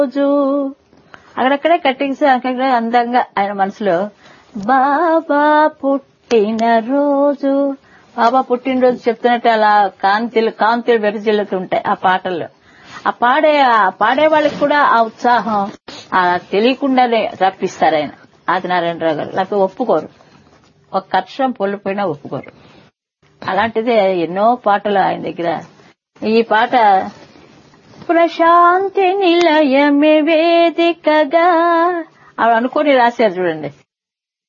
రోజు అక్కడక్కడే కట్టింగ్స్ అక్కడక్కడే అందంగా ఆయన మనసులో బాబా పుట్టిన రోజు బాబా పుట్టినరోజు చెప్తున్నట్టు అలా కాంతిలు కాంతులు వెరజిల్లుతుంటాయి ఆ పాటల్లో ఆ పాడే ఆ పాడే వాళ్ళకి కూడా ఆ ఉత్సాహం ఆ తెలియకుండానే రప్పిస్తారు ఆయన ఆదినారాయణరావు గారు లేకపోతే ఒప్పుకోరు ఒక కక్షం పొల్లిపోయినా ఒప్పుకోరు అలాంటిదే ఎన్నో పాటలు ఆయన దగ్గర ఈ పాట ప్రశాంతి నిలయమే వేదికగా అవి అనుకొని రాశారు చూడండి